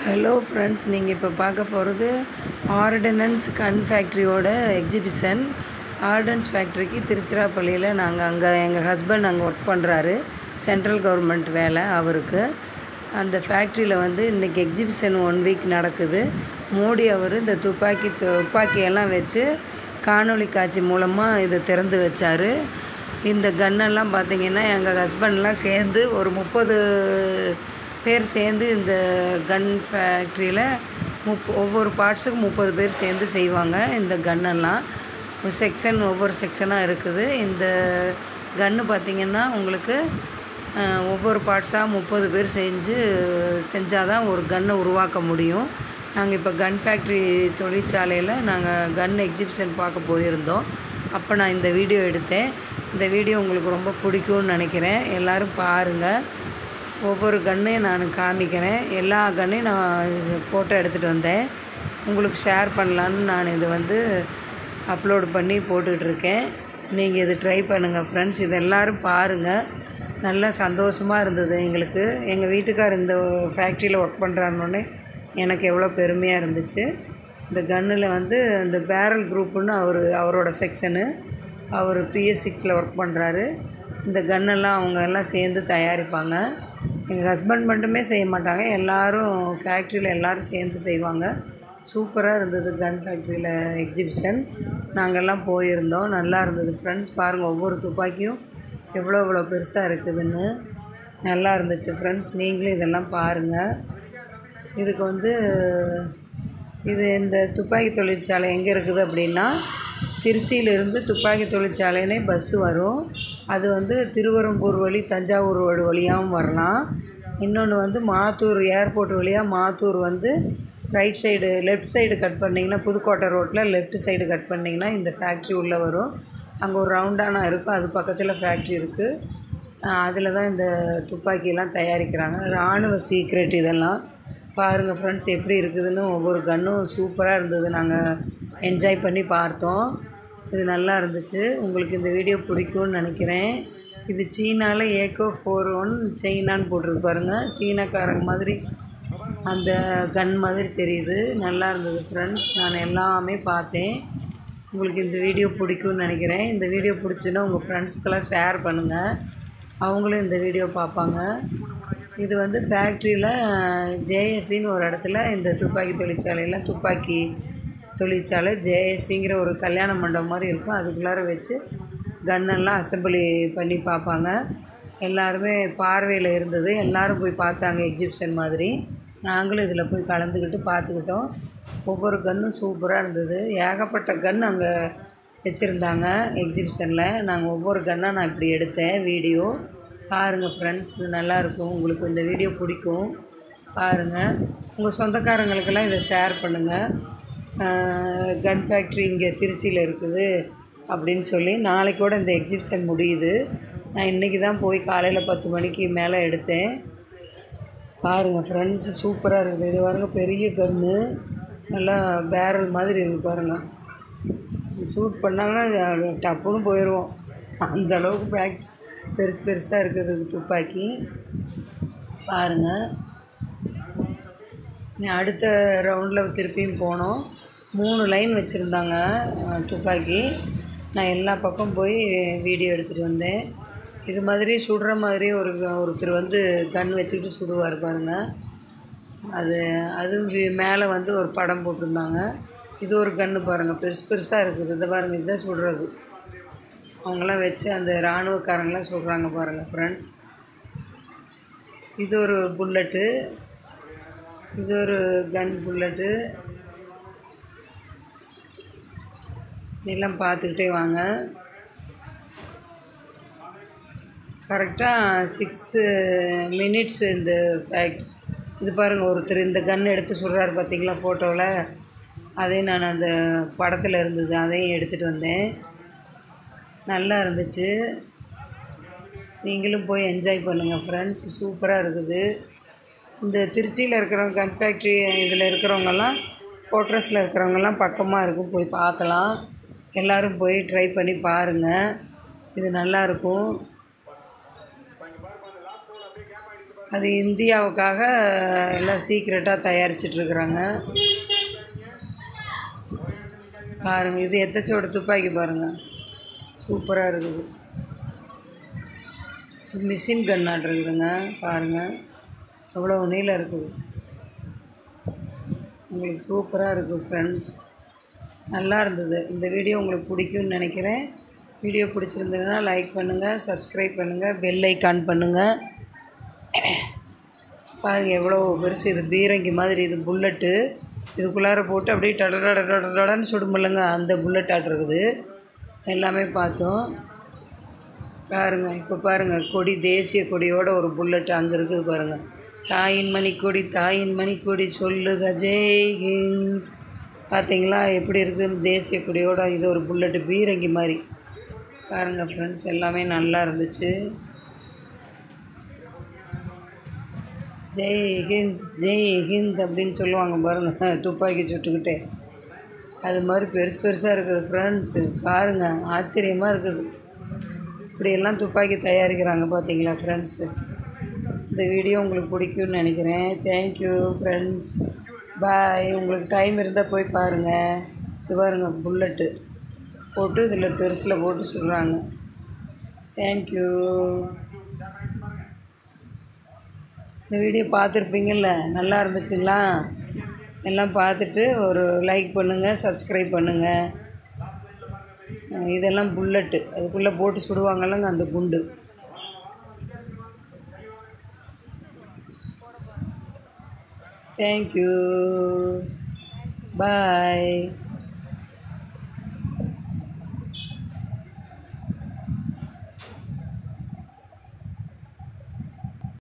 hello friends நீங்கள் இப்போ பார்க்க போகிறது ஆர்டினன்ஸ் கன் ஃபேக்ட்ரியோட எக்ஸிபிஷன் ஆர்டன்ஸ் ஃபேக்ட்ரிக்கு திருச்சிராப்பள்ளியில் நாங்கள் அங்கே எங்கள் ஹஸ்பண்ட் அங்கே ஒர்க் பண்ணுறாரு சென்ட்ரல் கவர்மெண்ட் வேலை அவருக்கு அந்த ஃபேக்ட்ரியில் வந்து இன்றைக்கி எக்ஸிபிஷன் ஒன் வீக் நடக்குது மோடி அவர் இந்த துப்பாக்கி துப்பாக்கியெல்லாம் வச்சு காணொளி காட்சி மூலமாக இதை திறந்து வச்சார் இந்த கன்னெல்லாம் பார்த்தீங்கன்னா எங்கள் ஹஸ்பண்ட்லாம் சேர்ந்து ஒரு முப்பது பேர் சேர்ந்து இந்த கன் ஃபேக்ட்ரியில் முப் ஒவ்வொரு பார்ட்ஸுக்கும் முப்பது பேர் சேர்ந்து செய்வாங்க இந்த கன்னெல்லாம் ஒரு செக்ஷன் ஒவ்வொரு செக்ஷனாக இருக்குது இந்த கன்று பார்த்திங்கன்னா உங்களுக்கு அஹ், ஒவ்வொரு பார்ட்ஸாக முப்பது பேர் செஞ்சு செஞ்சால் தான் ஒரு கன்னை உருவாக்க முடியும் நாங்கள் இப்போ கன் ஃபேக்ட்ரி தொழிற்சாலையில் நாங்கள் கன் எக்ஸிபிஷன் பார்க்க போயிருந்தோம் அப்போ நான் இந்த வீடியோ எடுத்தேன் இந்த வீடியோ உங்களுக்கு ரொம்ப பிடிக்கும்னு நினைக்கிறேன் எல்லோரும் பாருங்கள் ஒவ்வொரு கன்னையும் நான் காமிக்கிறேன் எல்லா கன்னையும் நான் ஃபோட்டோ எடுத்துகிட்டு வந்தேன் உங்களுக்கு ஷேர் பண்ணலான்னு நான் இது வந்து அப்லோட் பண்ணி போட்டுட்ருக்கேன் நீங்கள் இது ட்ரை பண்ணுங்கள் ஃப்ரெண்ட்ஸ் இது எல்லோரும் பாருங்கள் நல்லா சந்தோஷமாக இருந்தது எங்களுக்கு எங்கள் வீட்டுக்கார் இந்த ஃபேக்ட்ரியில் ஒர்க் பண்ணுறாருன்னொடனே எனக்கு எவ்வளோ பெருமையாக இருந்துச்சு இந்த கன்னில் வந்து இந்த பேரல் குரூப்புன்னு அவர் அவரோட செக்ஷனு அவர் பிஎஸ் சிக்ஸில் ஒர்க் பண்ணுறாரு இந்த கன்னெல்லாம் அவங்க எல்லாம் சேர்ந்து தயாரிப்பாங்க எங்கள் ஹஸ்பண்ட் மட்டுமே செய்ய மாட்டாங்க எல்லாரும் ஃபேக்ட்ரியில் எல்லோரும் சேர்ந்து செய்வாங்க சூப்பராக இருந்தது கன் ஃபேக்ட்ரியில் எக்ஸிபிஷன் நாங்கள்லாம் போயிருந்தோம் நல்லா இருந்தது ஃப்ரெண்ட்ஸ் பாருங்கள் ஒவ்வொரு துப்பாக்கியும் எவ்வளோ எவ்வளோ பெருசாக இருக்குதுன்னு நல்லா இருந்துச்சு ஃப்ரெண்ட்ஸ் நீங்களும் இதெல்லாம் பாருங்கள் இதுக்கு வந்து இது இந்த துப்பாக்கி தொழிற்சாலை எங்கே இருக்குது அப்படின்னா திருச்சியிலிருந்து துப்பாக்கி தொழிற்சாலைனே பஸ்ஸு வரும் அது வந்து திருவரம்பூர் வழி தஞ்சாவூர் ரோடு வழியாகவும் வரலாம் இன்னொன்று வந்து மாத்தூர் ஏர்போர்ட் வழியாக மாத்தூர் வந்து right side left side cut பண்ணிங்கன்னா புதுக்கோட்டை ரோட்டில் லெஃப்ட் சைடு கட் பண்ணிங்கன்னா இந்த ஃபேக்ட்ரி உள்ளே வரும் அங்கே ஒரு ரவுண்டானா இருக்கும் அது பக்கத்தில் ஃபேக்ட்ரி இருக்குது அதில் தான் இந்த துப்பாக்கியெல்லாம் தயாரிக்கிறாங்க இராணுவ சீக்ரெட் இதெல்லாம் பாருங்கள் ஃப்ரெண்ட்ஸ் எப்படி இருக்குதுன்னு ஒவ்வொரு கன்னும் சூப்பராக இருந்தது நாங்கள் என்ஜாய் பண்ணி பார்த்தோம் இது நல்லா இருந்துச்சு உங்களுக்கு இந்த வீடியோ பிடிக்கும்னு நினைக்கிறேன் இது சீனாவில் ஏக்கோ ஃபோர் ஒன் சைனான்னு போட்டிருக்கு பாருங்கள் சீனாக்காரங்க மாதிரி அந்த கன் மாதிரி தெரியுது நல்லா இருந்தது ஃப்ரெண்ட்ஸ் நான் எல்லாமே பார்த்தேன் உங்களுக்கு இந்த வீடியோ பிடிக்கும்னு நினைக்கிறேன் இந்த வீடியோ பிடிச்சுன்னா உங்கள் ஃப்ரெண்ட்ஸ்க்கெல்லாம் ஷேர் பண்ணுங்கள் அவங்களும் இந்த வீடியோ பார்ப்பாங்க இது வந்து ஃபேக்ட்ரியில் ஜேஎஸ்சின்னு ஒரு இடத்துல இந்த துப்பாக்கி தொழிற்சாலையில் துப்பாக்கி தொழிற்சாலை ஜேஎஸ்சிங்கிற ஒரு கல்யாண மண்டபம் மாதிரி இருக்கும் அதுக்குள்ளார வச்சு கன்னெல்லாம் அசம்பிளி பண்ணி பார்ப்பாங்க எல்லாருமே பார்வையில் இருந்தது எல்லாரும் போய் பார்த்தாங்க எக்ஸிபிஷன் மாதிரி நாங்களும் இதில் போய் கலந்துக்கிட்டு பார்த்துக்கிட்டோம் ஒவ்வொரு கன்னும் சூப்பராக இருந்தது ஏகப்பட்ட கன் அங்கே வச்சுருந்தாங்க எக்ஸிபிஷனில் நாங்கள் ஒவ்வொரு கன்னாக நான் இப்படி எடுத்தேன் வீடியோ பாருங்கள் ஃப்ரெண்ட்ஸ் இது நல்லாயிருக்கும் உங்களுக்கு இந்த வீடியோ பிடிக்கும் பாருங்கள் உங்கள் சொந்தக்காரங்களுக்கெல்லாம் இதை ஷேர் பண்ணுங்கள் கன் ஃபேக்ட்ரி இங்கே திருச்சியில் இருக்குது அப்படின்னு சொல்லி நாளைக்கு கூட இந்த எக்ஸிபிஷன் முடியுது நான் இன்றைக்கி தான் போய் காலையில் பத்து மணிக்கு மேலே எடுத்தேன் பாருங்கள் ஃப்ரெண்ட்ஸ் சூப்பராக இருக்குது இது பாருங்கள் பெரிய கன்று நல்லா பேரல் மாதிரி இருக்குது பாருங்கள் ஷூட் பண்ணாங்கன்னா டப்புன்னு போயிடுவோம் அந்த அளவுக்கு பேக் பெருசு பெருசாக இருக்குது இது துப்பாக்கி பாருங்கள் நீ அடுத்த ரவுண்டில் திருப்பியும் போனோம் மூணு லைன் வச்சுருந்தாங்க அஹ், துப்பாக்கி நான் எல்லா பக்கம் போய் வீடியோ எடுத்துகிட்டு வந்தேன் இது மாதிரி சுடுற மாதிரி ஒரு ஒருத்தர் வந்து கன் வச்சுக்கிட்டு சுடுவார் பாருங்கள் அது அதுவும் வி- மேலே வந்து ஒரு படம் போட்டிருந்தாங்க இது ஒரு கன்று பாருங்கள் பெருசு பெருசாக இருக்குது இதை பாருங்கள் இதுதான் சுடுறது அவங்களாம் வச்சு அந்த இராணுவக்காரங்களாம் சொல்கிறாங்க பாருங்கள் ஃப்ரெண்ட்ஸ் இது ஒரு புல்லட்டு இது ஒரு கன் புல்லட்டு எல்லாம் பார்த்துக்கிட்டே வாங்க கரெக்டாக சிக்ஸு மினிட்ஸ் இந்த ஃபேக்ட் இது பாருங்கள் ஒருத்தர் இந்த கன் எடுத்து சொல்கிறாரு பார்த்தீங்களா ஃபோட்டோவில் அதையும் நான் அந்த படத்தில் இருந்தது அதையும் எடுத்துகிட்டு வந்தேன் நல்லா இருந்துச்சு நீங்களும் போய் என்ஜாய் பண்ணுங்கள் ஃப்ரெண்ட்ஸ் சூப்பராக இருக்குது இந்த திருச்சியில் இருக்கிறவங்க கன் ஃபேக்ட்ரி இதில் இருக்கிறவங்கெல்லாம் கோட்ரஸில் இருக்கிறவங்கெல்லாம் பக்கமாக இருக்கும் போய் பார்க்கலாம் எல்லோரும் போய் ட்ரை பண்ணி பாருங்கள் இது நல்லாயிருக்கும் அது இந்தியாவுக்காக எல்லாம் சீக்ரெட்டாக தயாரிச்சிட்ருக்குறாங்க பாருங்கள் இது எத்தச்சோட துப்பாக்கி பாருங்கள் சூப்பராக இருக்குது இது மிஷின் கன்னாட் இருக்குதுங்க பாருங்கள் எவ்வளோ நீளம் இருக்குது உங்களுக்கு சூப்பராக இருக்குது ஃப்ரெண்ட்ஸ் நல்லா இருந்தது இந்த வீடியோ உங்களுக்கு பிடிக்கும்னு நினைக்கிறேன் வீடியோ பிடிச்சிருந்ததுன்னா லைக் பண்ணுங்கள் சப்ஸ்கிரைப் பண்ணுங்கள் பெல் ஐக்கான் பண்ணுங்கள் பாருங்கள் எவ்வளோ பெருசு இது பீரங்கி மாதிரி இது புல்லட்டு இதுக்குள்ளார போட்டு அப்படியே டட டடன்னு சுடுமில்லைங்க அந்த புல்லட் ஆட் இருக்குது எல்லாமே பார்த்தோம் பாருங்க இப்போ பாருங்கள் கொடி தேசிய கொடியோட ஒரு புல்லட் அங்கே இருக்குது பாருங்கள் தாயின் மணிக்கொடி தாயின் மணிக்கொடி சொல்லுக ஜெய் ஹிந்த் பார்த்தீங்களா எப்படி இருக்குது தேசிய கொடியோட இது ஒரு புல்லட்டு பீரங்கி மாதிரி பாருங்கள் ஃப்ரெண்ட்ஸ் எல்லாமே நல்லா இருந்துச்சு ஜெய் ஹிந்த் ஜெய் ஹிந்த் அப்படின்னு சொல்லுவாங்க பாருங்கள் துப்பாக்கி சுட்டுக்கிட்டே அது மாதிரி பெருசு பெருசாக இருக்குது ஃப்ரெண்ட்ஸு பாருங்கள் ஆச்சரியமாக இருக்குது இப்படியெல்லாம் துப்பாக்கி தயாரிக்கிறாங்க பார்த்தீங்களா ஃப்ரெண்ட்ஸு இந்த வீடியோ உங்களுக்கு பிடிக்கும்னு நினைக்கிறேன் தேங்க்யூ ஃப்ரெண்ட்ஸ் பாய் உங்களுக்கு டைம் இருந்தால் போய் பாருங்கள் இது பாருங்க புல்லட்டு போட்டு இதில் பெருசில் போட்டு சொல்கிறாங்க தேங்க்யூ இந்த வீடியோ பார்த்துருப்பீங்கள்ல நல்லா இருந்துச்சுங்களா எல்லாம் பார்த்துட்டு ஒரு லைக் பண்ணுங்கள் சப்ஸ்கிரைப் பண்ணுங்கள் இதெல்லாம் புல்லட்டு அதுக்குள்ளே போட்டு சுடுவாங்கல்லங்க அந்த குண்டு தேங்க்யூ பாய்